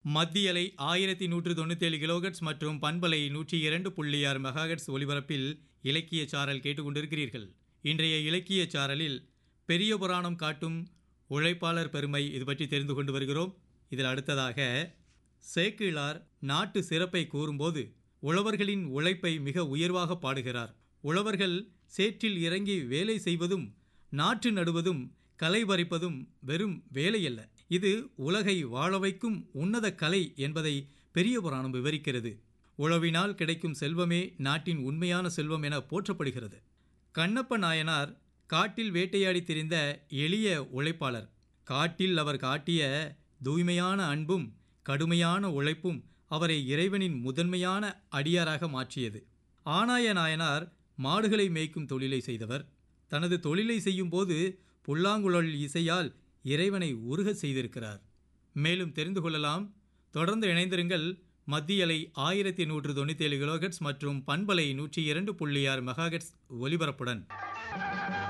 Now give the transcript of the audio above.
மத்தியலை ஆயிரத்தி நூற்று தொண்ணூத்தேழு கிலோகட்ஸ் மற்றும் பண்பலை நூற்றி இரண்டு புள்ளி ஆறு மெகாஹெட்ஸ் ஒலிபரப்பில் இலக்கிய சாரல் கேட்டுக்கொண்டிருக்கிறீர்கள் இன்றைய இலக்கிய சாரலில் பெரிய புராணம் காட்டும் உழைப்பாளர் பெருமை இது பற்றி தெரிந்து கொண்டு வருகிறோம் இதில் அடுத்ததாக சேக்கிழார் நாட்டு சிறப்பை கூறும்போது உழவர்களின் உழைப்பை மிக உயர்வாக பாடுகிறார் உழவர்கள் சேற்றில் இறங்கி வேலை செய்வதும் நாற்று நடுவதும் களை பறிப்பதும் வெறும் வேலையல்ல இது உலகை வாழ வைக்கும் உன்னத கலை என்பதை பெரிய புராணம் விவரிக்கிறது உழவினால் கிடைக்கும் செல்வமே நாட்டின் உண்மையான செல்வம் என போற்றப்படுகிறது கண்ணப்ப நாயனார் காட்டில் வேட்டையாடி திரிந்த எளிய உழைப்பாளர் காட்டில் அவர் காட்டிய தூய்மையான அன்பும் கடுமையான உழைப்பும் அவரை இறைவனின் முதன்மையான அடியாராக மாற்றியது ஆனாய நாயனார் மாடுகளை மேய்க்கும் தொழிலை செய்தவர் தனது தொழிலை செய்யும்போது புல்லாங்குழல் இசையால் இறைவனை உருக செய்திருக்கிறார் மேலும் தெரிந்து கொள்ளலாம் தொடர்ந்து இணைந்திருங்கள் மத்தியலை ஆயிரத்தி நூற்று தொண்ணூற்றி ஏழு கிலோஹெட்ஸ் மற்றும் பண்பலை நூற்றி இரண்டு புள்ளி ஆறு மெகாஹெட்ஸ் ஒலிபரப்புடன்